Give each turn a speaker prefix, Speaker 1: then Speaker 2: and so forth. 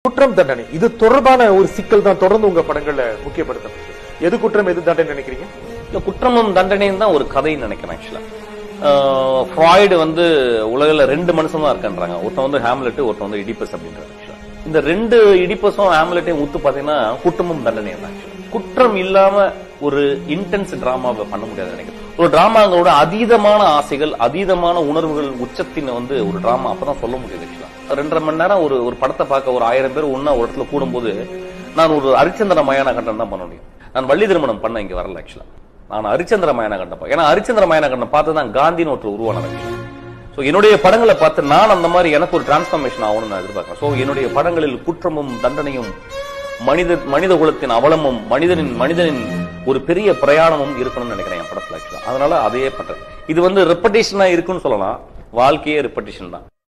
Speaker 1: குற்றம் தண்டனை இது தொடர்பான ஒரு சிக்கல் தான் தொடர்ந்து உங்க படங்கள்ல முக்கியப்படுத்தப்படுது எது குற்றம் எது தண்டனை நினைக்கிறீங்க
Speaker 2: இல்ல குற்றமும் தண்டனையும் தான் ஒரு கதைன்னு நினைக்கிறேன் ஆக்சுவலா ஃப்ராய்டு வந்து உலகில் ரெண்டு மனுஷன் தான் இருக்கான்றாங்க ஒருத்தன் வந்து ஹேம்லெட் ஒருத்தன் வந்து இடிப்பஸ் அப்படின்றாங்க actually. இந்த ரெண்டு இடிப்பஸும் ஹேம்லெட்டையும் உத்து பாத்தீங்கன்னா குற்றமும் தண்டனையும் தான் actually. குற்றம் இல்லாம ஒரு இன்டென்ஸ் டிராமாவை பண்ண முடியாது நினைக்கிறேன் ஒரு டிராமாங்களோட அதீதமான ஆசைகள் அதீதமான உணர்வுகள் உச்சத்தின் வந்து ஒரு டிராமா அப்பதான் சொல்ல முடியுது ஆக்சுவலா ரெண்டரை மணி நேரம் ஒரு ஒரு படத்தை பார்க்க ஒரு ஆயிரம் பேர் ஒன்னா ஒரு இடத்துல கூடும்போது நான் ஒரு அரிச்சந்திர மயான கண்டம் தான் பண்ண முடியும் நான் வள்ளி திருமணம் பண்ண இங்க வரல ஆக்சுவலா நான் ஹரிச்சந்திர மயான கண்டம் ஏன்னா ஹரிச்சந்திர மயான கண்டம் பார்த்து தான் காந்தின்னு ஒருத்தர் உருவானது ஸோ என்னுடைய படங்களை பார்த்து நான் அந்த மாதிரி எனக்கு ஒரு டிரான்ஸ்ஃபர்மேஷன் ஆகணும்னு நான் எதிர்பார்க்கிறேன் ஸோ என்னுடைய படங்களில் குற்றமும் தண்டனையும் மனித மனித குலத்தின் அவலமும் மனிதனின் மனிதனின் ஒரு பெரிய பிரயாணமும் இருக்கணும்னு நினைக்கிறேன் என் படத்துல ஆக்சுவலா அதனால அதையே பண்றேன் இது வந்து ரெப்படேஷனா இருக்குன்னு சொல்லலாம் வாழ்க்கையே ரெப்படேஷன் தான்